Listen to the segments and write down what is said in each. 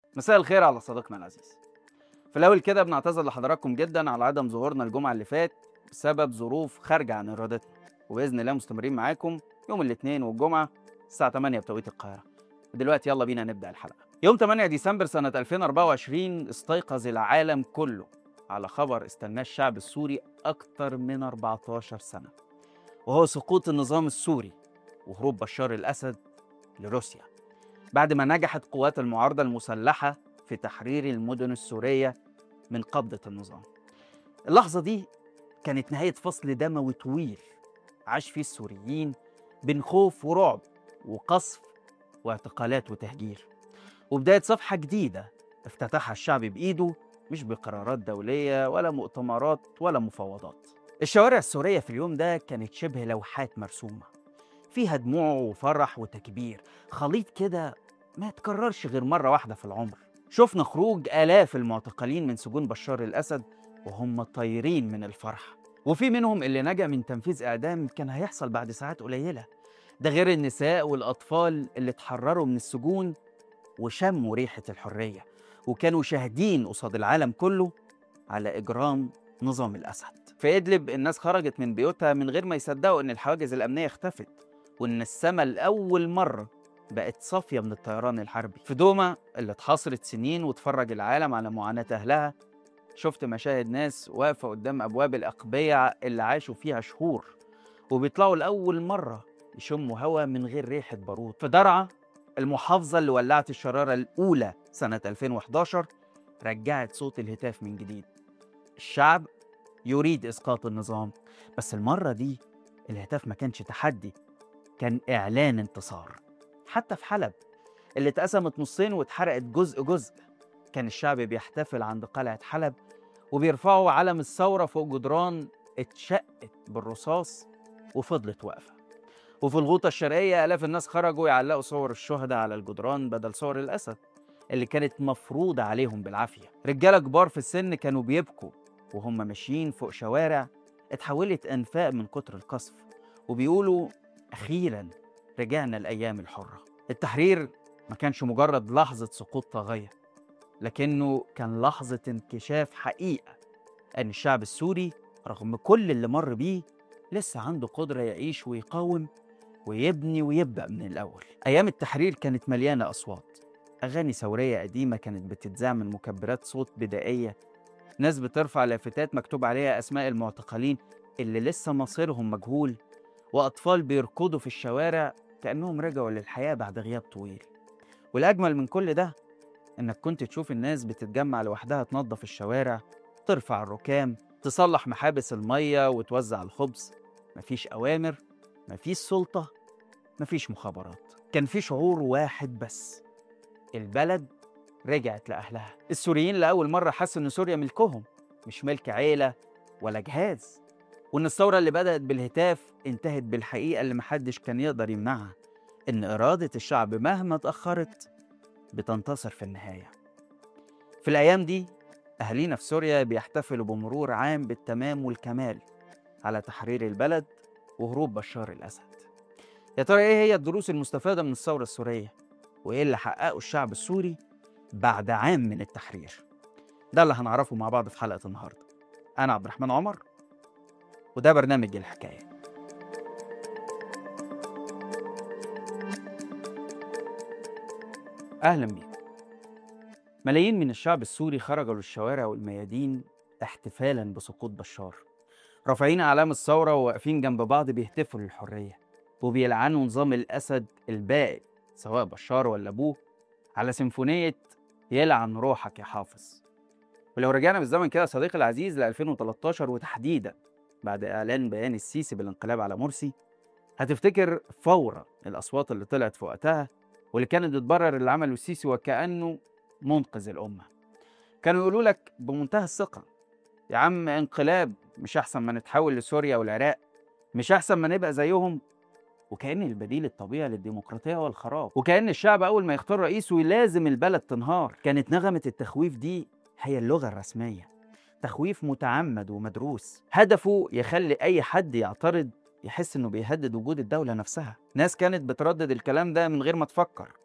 مساء الخير على صديقنا العزيز في الأول كده بنعتذر لحضراتكم جدا على عدم ظهورنا الجمعة اللي فات بسبب ظروف خارجة عن إرادتنا وبإذن الله مستمرين معاكم يوم الاثنين والجمعة الساعة 8 بتوقيت القاهرة ودلوقتي يلا بينا نبدأ الحلقة يوم 8 ديسمبر سنة 2024 استيقظ العالم كله على خبر استناه الشعب السوري أكثر من 14 سنة وهو سقوط النظام السوري وهروب بشار الأسد لروسيا بعد ما نجحت قوات المعارضة المسلحة في تحرير المدن السورية من قبضة النظام اللحظة دي كانت نهاية فصل دموي طويل عاش فيه السوريين بين خوف ورعب وقصف واعتقالات وتهجير وبداية صفحة جديدة افتتحها الشعب بإيده مش بقرارات دولية ولا مؤتمرات ولا مفاوضات الشوارع السورية في اليوم ده كانت شبه لوحات مرسومة فيها دموع وفرح وتكبير خليط كده ما يتكررش غير مرة واحدة في العمر شفنا خروج آلاف المعتقلين من سجون بشار الأسد وهم طايرين من الفرح وفي منهم اللي نجا من تنفيذ إعدام كان هيحصل بعد ساعات قليلة ده غير النساء والأطفال اللي اتحرروا من السجون وشموا ريحة الحرية وكانوا شاهدين قصاد العالم كله على إجرام نظام الأسد في إدلب الناس خرجت من بيوتها من غير ما يصدقوا إن الحواجز الأمنية اختفت وإن السماء لأول مرة بقت صافية من الطيران الحربي في دوما اللي اتحاصرت سنين وتفرج العالم على معاناة أهلها شفت مشاهد ناس واقفة قدام أبواب الأقبية اللي عاشوا فيها شهور وبيطلعوا لأول مرة يشموا هوا من غير ريحة بارود في درعا المحافظة اللي ولعت الشرارة الأولى سنة 2011 رجعت صوت الهتاف من جديد الشعب يريد إسقاط النظام بس المرة دي الهتاف ما كانش تحدي كان إعلان انتصار حتى في حلب اللي اتقسمت نصين واتحرقت جزء جزء كان الشعب بيحتفل عند قلعة حلب وبيرفعوا علم الثورة فوق جدران اتشقت بالرصاص وفضلت واقفة وفي الغوطة الشرقية آلاف الناس خرجوا يعلقوا صور الشهداء على الجدران بدل صور الأسد اللي كانت مفروضة عليهم بالعافية رجالة كبار في السن كانوا بيبكوا وهم ماشيين فوق شوارع اتحولت أنفاق من كتر القصف وبيقولوا أخيرا رجعنا الأيام الحرة التحرير ما كانش مجرد لحظة سقوط طاغية لكنه كان لحظة انكشاف حقيقة أن الشعب السوري رغم كل اللي مر بيه لسه عنده قدرة يعيش ويقاوم ويبني ويبدأ من الأول أيام التحرير كانت مليانة أصوات أغاني ثورية قديمة كانت بتتذاع من مكبرات صوت بدائية ناس بترفع لافتات مكتوب عليها أسماء المعتقلين اللي لسه مصيرهم مجهول وأطفال بيركضوا في الشوارع كأنهم رجعوا للحياة بعد غياب طويل والأجمل من كل ده إنك كنت تشوف الناس بتتجمع لوحدها تنظف الشوارع ترفع الركام تصلح محابس المية وتوزع الخبز مفيش أوامر مفيش سلطة مفيش مخابرات كان في شعور واحد بس البلد رجعت لأهلها السوريين لأول مرة حسوا إن سوريا ملكهم مش ملك عيلة ولا جهاز وإن الثورة اللي بدأت بالهتاف انتهت بالحقيقة اللي محدش كان يقدر يمنعها إن إرادة الشعب مهما اتأخرت بتنتصر في النهاية في الأيام دي أهالينا في سوريا بيحتفلوا بمرور عام بالتمام والكمال على تحرير البلد وهروب بشار الأسد يا ترى إيه هي الدروس المستفادة من الثورة السورية وإيه اللي حققه الشعب السوري بعد عام من التحرير ده اللي هنعرفه مع بعض في حلقة النهاردة أنا عبد الرحمن عمر وده برنامج الحكاية أهلا بيكم ملايين من الشعب السوري خرجوا للشوارع والميادين احتفالا بسقوط بشار رافعين أعلام الثورة وواقفين جنب بعض بيهتفوا للحرية وبيلعنوا نظام الأسد البائد سواء بشار ولا أبوه على سيمفونية يلعن روحك يا حافظ ولو رجعنا بالزمن كده صديقي العزيز ل 2013 وتحديدا بعد إعلان بيان السيسي بالانقلاب على مرسي هتفتكر فورا الأصوات اللي طلعت في وقتها واللي كانت بتبرر اللي عمله السيسي وكأنه منقذ الأمة كانوا يقولوا لك بمنتهى الثقة يا عم انقلاب مش أحسن ما نتحول لسوريا والعراق مش أحسن ما نبقى زيهم وكأن البديل الطبيعي للديمقراطية هو الخراب وكأن الشعب أول ما يختار رئيسه لازم البلد تنهار كانت نغمة التخويف دي هي اللغة الرسمية تخويف متعمد ومدروس هدفه يخلي أي حد يعترض يحس إنه بيهدد وجود الدولة نفسها ناس كانت بتردد الكلام ده من غير ما تفكر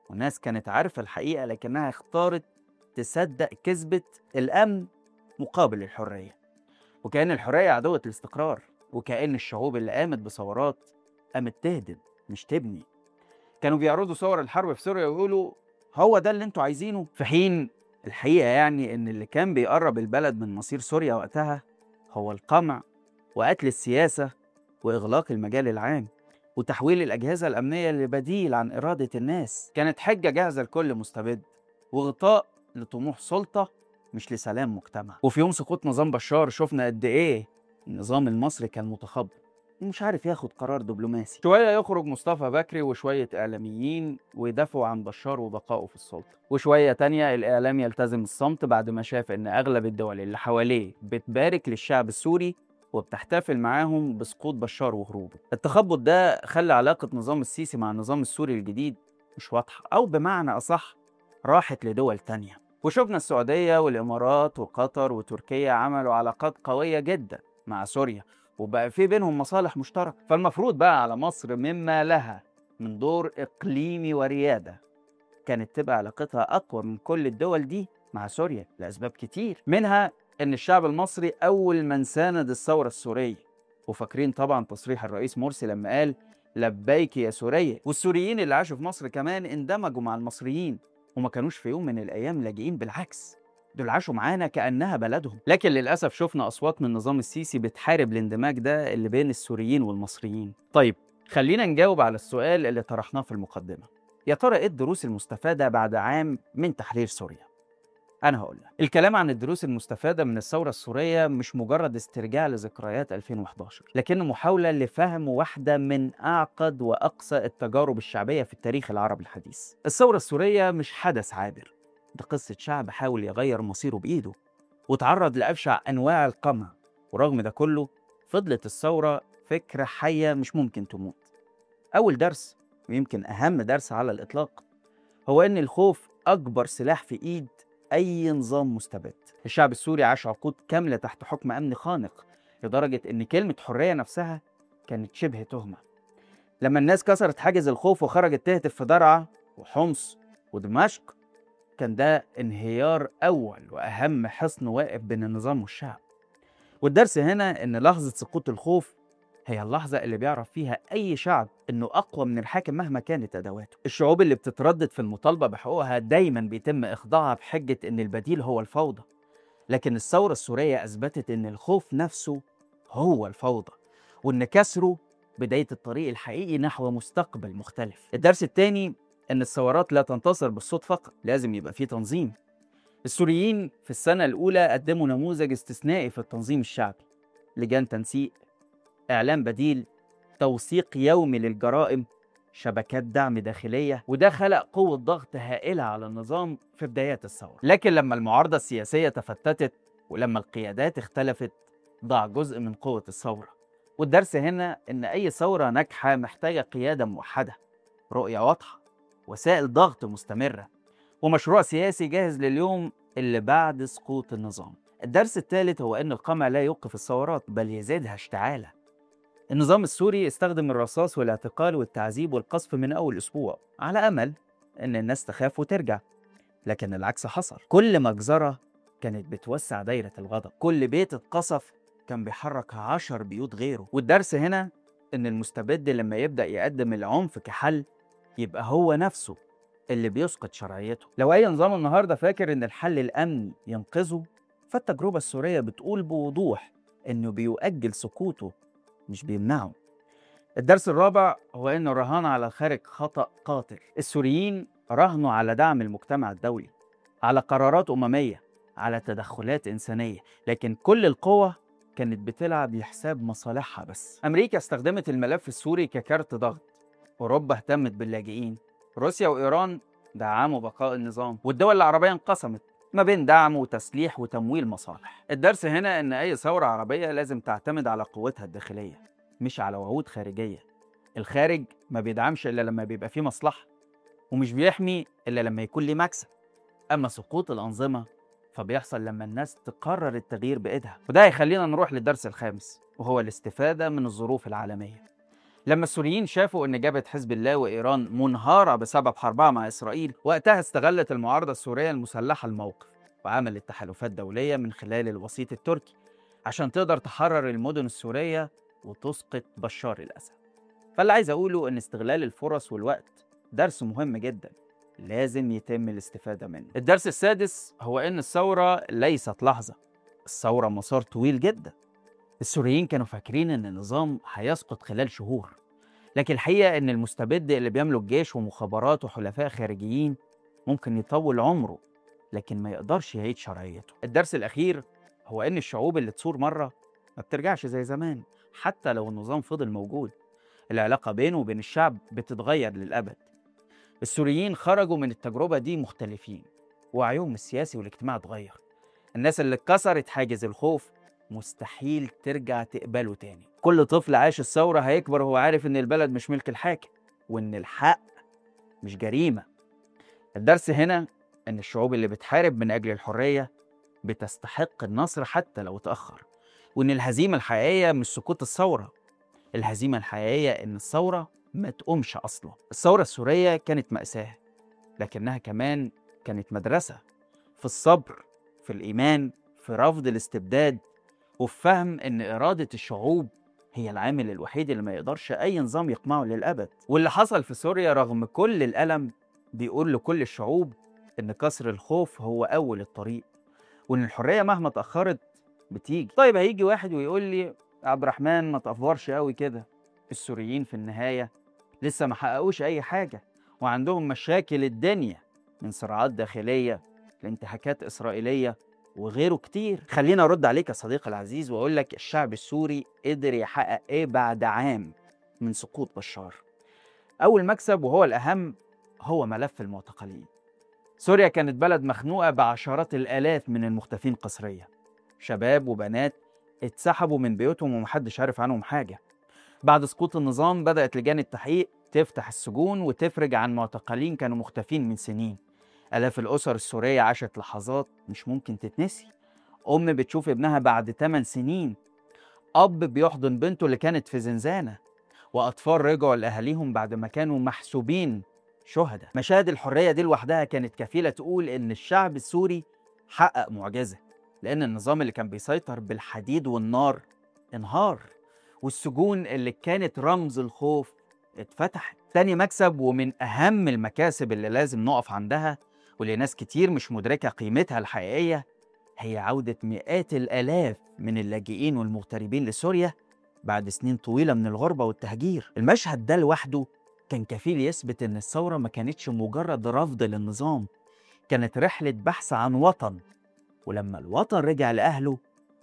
والناس كانت عارفة الحقيقة لكنها اختارت تصدق كذبة الأمن مقابل الحرية وكأن الحرية عدوة الاستقرار وكأن الشعوب اللي قامت بثورات قامت تهدم مش تبني كانوا بيعرضوا صور الحرب في سوريا ويقولوا هو ده اللي انتوا عايزينه في حين الحقيقة يعني ان اللي كان بيقرب البلد من مصير سوريا وقتها هو القمع وقتل السياسة وإغلاق المجال العام وتحويل الأجهزة الأمنية لبديل عن إرادة الناس كانت حجة جاهزة لكل مستبد وغطاء لطموح سلطة مش لسلام مجتمع وفي يوم سقوط نظام بشار شفنا قد إيه النظام المصري كان متخبط ومش عارف ياخد قرار دبلوماسي شوية يخرج مصطفى بكري وشوية إعلاميين ويدافعوا عن بشار وبقائه في السلطة وشوية تانية الإعلام يلتزم الصمت بعد ما شاف إن أغلب الدول اللي حواليه بتبارك للشعب السوري وبتحتفل معاهم بسقوط بشار وهروبه التخبط ده خلى علاقة نظام السيسي مع النظام السوري الجديد مش واضحة أو بمعنى أصح راحت لدول تانية وشفنا السعودية والإمارات وقطر وتركيا عملوا علاقات قوية جدا مع سوريا وبقى في بينهم مصالح مشتركة فالمفروض بقى على مصر مما لها من دور إقليمي وريادة كانت تبقى علاقتها أقوى من كل الدول دي مع سوريا لأسباب كتير منها إن الشعب المصري أول من ساند الثورة السورية وفاكرين طبعا تصريح الرئيس مرسي لما قال لبيك يا سوريا والسوريين اللي عاشوا في مصر كمان اندمجوا مع المصريين وما كانوش في يوم من الأيام لاجئين بالعكس دول عاشوا معانا كأنها بلدهم لكن للأسف شفنا أصوات من النظام السيسي بتحارب الاندماج ده اللي بين السوريين والمصريين طيب خلينا نجاوب على السؤال اللي طرحناه في المقدمة يا ترى إيه الدروس المستفادة بعد عام من تحرير سوريا؟ أنا هقول لك الكلام عن الدروس المستفادة من الثورة السورية مش مجرد استرجاع لذكريات 2011 لكنه محاولة لفهم واحدة من أعقد وأقصى التجارب الشعبية في التاريخ العربي الحديث الثورة السورية مش حدث عابر ده قصة شعب حاول يغير مصيره بإيده وتعرض لأبشع أنواع القمع ورغم ده كله فضلت الثورة فكرة حية مش ممكن تموت أول درس ويمكن أهم درس على الإطلاق هو إن الخوف أكبر سلاح في إيد أي نظام مستبد الشعب السوري عاش عقود كاملة تحت حكم أمن خانق لدرجة إن كلمة حرية نفسها كانت شبه تهمة لما الناس كسرت حاجز الخوف وخرجت تهتف في درعا وحمص ودمشق كان ده انهيار أول وأهم حصن واقف بين النظام والشعب والدرس هنا إن لحظة سقوط الخوف هي اللحظة اللي بيعرف فيها أي شعب إنه أقوى من الحاكم مهما كانت أدواته. الشعوب اللي بتتردد في المطالبة بحقوقها دايما بيتم إخضاعها بحجة إن البديل هو الفوضى. لكن الثورة السورية أثبتت إن الخوف نفسه هو الفوضى، وإن كسره بداية الطريق الحقيقي نحو مستقبل مختلف. الدرس الثاني إن الثورات لا تنتصر بالصوت فقط، لازم يبقى في تنظيم. السوريين في السنة الأولى قدموا نموذج استثنائي في التنظيم الشعبي. لجان تنسيق إعلام بديل توثيق يومي للجرائم شبكات دعم داخلية وده خلق قوة ضغط هائلة على النظام في بدايات الثورة لكن لما المعارضة السياسية تفتتت ولما القيادات اختلفت ضاع جزء من قوة الثورة والدرس هنا إن أي ثورة ناجحة محتاجة قيادة موحدة رؤية واضحة وسائل ضغط مستمرة ومشروع سياسي جاهز لليوم اللي بعد سقوط النظام الدرس الثالث هو أن القمع لا يوقف الثورات بل يزيدها اشتعالا النظام السوري استخدم الرصاص والاعتقال والتعذيب والقصف من أول أسبوع على أمل أن الناس تخاف وترجع لكن العكس حصل كل مجزرة كانت بتوسع دايرة الغضب كل بيت اتقصف كان بيحرك عشر بيوت غيره والدرس هنا إن المستبد لما يبدأ يقدم العنف كحل يبقى هو نفسه اللي بيسقط شرعيته لو أي نظام النهاردة فاكر إن الحل الأمني ينقذه فالتجربة السورية بتقول بوضوح إنه بيؤجل سقوطه مش بيمنعه الدرس الرابع هو أن الرهان على الخارج خطأ قاتل السوريين راهنوا على دعم المجتمع الدولي على قرارات أممية على تدخلات إنسانية لكن كل القوة كانت بتلعب لحساب مصالحها بس أمريكا استخدمت الملف السوري ككارت ضغط أوروبا اهتمت باللاجئين روسيا وإيران دعموا بقاء النظام والدول العربية انقسمت ما بين دعم وتسليح وتمويل مصالح الدرس هنا ان اي ثورة عربية لازم تعتمد على قوتها الداخلية مش على وعود خارجية الخارج ما بيدعمش الا لما بيبقى فيه مصلحة ومش بيحمي الا لما يكون ليه مكسب اما سقوط الانظمة فبيحصل لما الناس تقرر التغيير بايدها وده هيخلينا نروح للدرس الخامس وهو الاستفادة من الظروف العالمية لما السوريين شافوا ان جبهه حزب الله وايران منهاره بسبب حربها مع اسرائيل وقتها استغلت المعارضه السوريه المسلحه الموقف وعملت تحالفات دوليه من خلال الوسيط التركي عشان تقدر تحرر المدن السوريه وتسقط بشار الاسد فاللي عايز اقوله ان استغلال الفرص والوقت درس مهم جدا لازم يتم الاستفاده منه الدرس السادس هو ان الثوره ليست لحظه الثوره مسار طويل جدا السوريين كانوا فاكرين ان النظام هيسقط خلال شهور لكن الحقيقه ان المستبد اللي بيملك جيش ومخابرات وحلفاء خارجيين ممكن يطول عمره لكن ما يقدرش يعيد شرعيته الدرس الاخير هو ان الشعوب اللي تصور مره ما بترجعش زي زمان حتى لو النظام فضل موجود العلاقه بينه وبين الشعب بتتغير للابد السوريين خرجوا من التجربه دي مختلفين وعيهم السياسي والاجتماعي اتغير الناس اللي اتكسرت حاجز الخوف مستحيل ترجع تقبله تاني كل طفل عاش الثورة هيكبر وهو عارف إن البلد مش ملك الحاكم وإن الحق مش جريمة الدرس هنا إن الشعوب اللي بتحارب من أجل الحرية بتستحق النصر حتى لو اتأخر وإن الهزيمة الحقيقية مش سقوط الثورة الهزيمة الحقيقية إن الثورة ما تقومش أصلا الثورة السورية كانت مأساة لكنها كمان كانت مدرسة في الصبر في الإيمان في رفض الاستبداد وفي فهم إن إرادة الشعوب هي العامل الوحيد اللي ما يقدرش أي نظام يقمعه للأبد واللي حصل في سوريا رغم كل الألم بيقول لكل الشعوب إن كسر الخوف هو أول الطريق وإن الحرية مهما اتأخرت بتيجي طيب هيجي واحد ويقول لي عبد الرحمن ما تأفورش قوي كده السوريين في النهاية لسه ما حققوش أي حاجة وعندهم مشاكل الدنيا من صراعات داخلية لانتهاكات إسرائيلية وغيره كتير خلينا أرد عليك يا صديقي العزيز وأقول لك الشعب السوري قدر يحقق إيه بعد عام من سقوط بشار أول مكسب وهو الأهم هو ملف المعتقلين سوريا كانت بلد مخنوقة بعشرات الآلاف من المختفين قسريا شباب وبنات اتسحبوا من بيوتهم ومحدش عارف عنهم حاجة بعد سقوط النظام بدأت لجان التحقيق تفتح السجون وتفرج عن معتقلين كانوا مختفين من سنين آلاف الأسر السورية عاشت لحظات مش ممكن تتنسي أم بتشوف ابنها بعد 8 سنين أب بيحضن بنته اللي كانت في زنزانة وأطفال رجعوا لأهاليهم بعد ما كانوا محسوبين شهداء مشاهد الحرية دي لوحدها كانت كفيلة تقول إن الشعب السوري حقق معجزة لأن النظام اللي كان بيسيطر بالحديد والنار انهار والسجون اللي كانت رمز الخوف اتفتحت تاني مكسب ومن أهم المكاسب اللي لازم نقف عندها واللي ناس كتير مش مدركة قيمتها الحقيقية هي عودة مئات الآلاف من اللاجئين والمغتربين لسوريا بعد سنين طويلة من الغربة والتهجير المشهد ده لوحده كان كفيل يثبت إن الثورة ما كانتش مجرد رفض للنظام كانت رحلة بحث عن وطن ولما الوطن رجع لأهله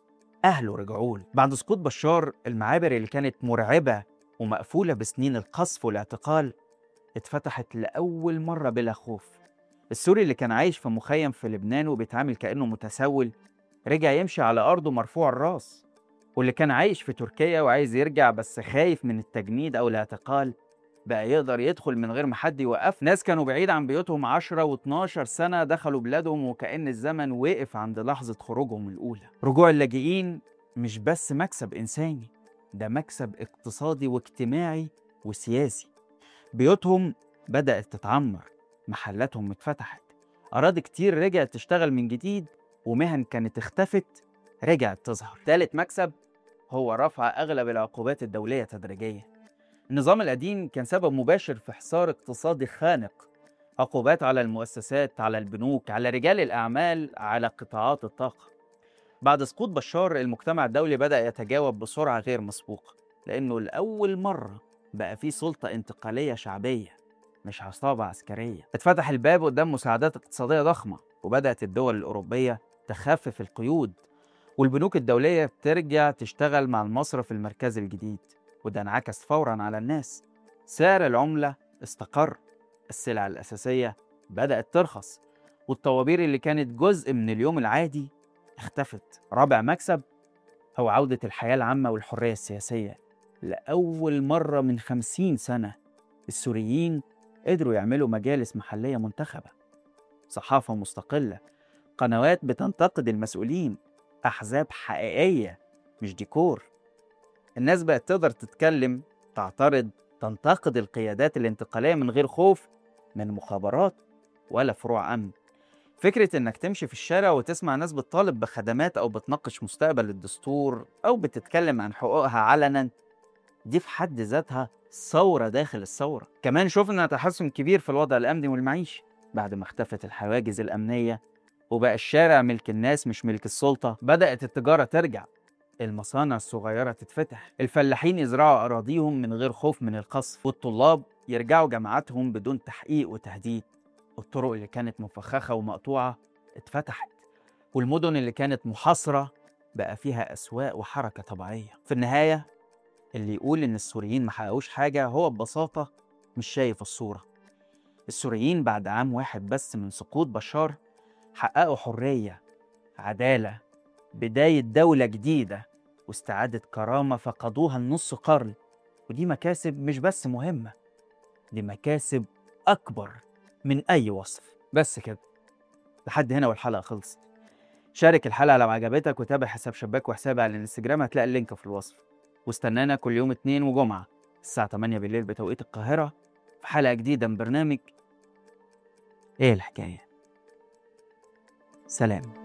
أهله رجعوا له بعد سقوط بشار المعابر اللي كانت مرعبة ومقفولة بسنين القصف والاعتقال اتفتحت لأول مرة بلا خوف السوري اللي كان عايش في مخيم في لبنان وبيتعامل كأنه متسول رجع يمشي على أرضه مرفوع الراس واللي كان عايش في تركيا وعايز يرجع بس خايف من التجنيد أو الاعتقال بقى يقدر يدخل من غير ما حد يوقف ناس كانوا بعيد عن بيوتهم 10 و12 سنة دخلوا بلادهم وكأن الزمن وقف عند لحظة خروجهم الأولى رجوع اللاجئين مش بس مكسب إنساني ده مكسب اقتصادي واجتماعي وسياسي بيوتهم بدأت تتعمر محلاتهم اتفتحت أراضي كتير رجعت تشتغل من جديد ومهن كانت اختفت رجعت تظهر تالت مكسب هو رفع أغلب العقوبات الدولية تدريجيا النظام القديم كان سبب مباشر في حصار اقتصادي خانق عقوبات على المؤسسات على البنوك على رجال الأعمال على قطاعات الطاقة بعد سقوط بشار المجتمع الدولي بدأ يتجاوب بسرعة غير مسبوقة لأنه لأول مرة بقى في سلطة انتقالية شعبية مش عصابة عسكرية اتفتح الباب قدام مساعدات اقتصادية ضخمة وبدأت الدول الأوروبية تخفف القيود والبنوك الدولية بترجع تشتغل مع المصرف المركزي الجديد وده انعكس فورا على الناس سعر العملة استقر السلع الأساسية بدأت ترخص والطوابير اللي كانت جزء من اليوم العادي اختفت رابع مكسب هو عودة الحياة العامة والحرية السياسية لأول مرة من خمسين سنة السوريين قدروا يعملوا مجالس محلية منتخبة صحافة مستقلة قنوات بتنتقد المسؤولين أحزاب حقيقية مش ديكور الناس بقت تقدر تتكلم تعترض تنتقد القيادات الانتقالية من غير خوف من مخابرات ولا فروع أمن فكرة إنك تمشي في الشارع وتسمع ناس بتطالب بخدمات أو بتناقش مستقبل الدستور أو بتتكلم عن حقوقها علنا دي في حد ذاتها ثورة داخل الثورة كمان شفنا تحسن كبير في الوضع الأمني والمعيشي بعد ما اختفت الحواجز الأمنية وبقى الشارع ملك الناس مش ملك السلطة بدأت التجارة ترجع المصانع الصغيرة تتفتح الفلاحين يزرعوا أراضيهم من غير خوف من القصف والطلاب يرجعوا جامعاتهم بدون تحقيق وتهديد الطرق اللي كانت مفخخة ومقطوعة اتفتحت والمدن اللي كانت محاصرة بقى فيها أسواق وحركة طبيعية في النهاية اللي يقول إن السوريين محققوش حاجة هو ببساطة مش شايف الصورة السوريين بعد عام واحد بس من سقوط بشار حققوا حرية عدالة بداية دولة جديدة واستعادة كرامة فقدوها النص قرن ودي مكاسب مش بس مهمة دي مكاسب أكبر من أي وصف بس كده لحد هنا والحلقة خلصت شارك الحلقة لو عجبتك وتابع حساب شباك وحسابي على الانستجرام هتلاقي اللينك في الوصف واستنانا كل يوم اتنين وجمعة الساعة 8 بالليل بتوقيت القاهرة في حلقة جديدة من برنامج ايه الحكاية سلام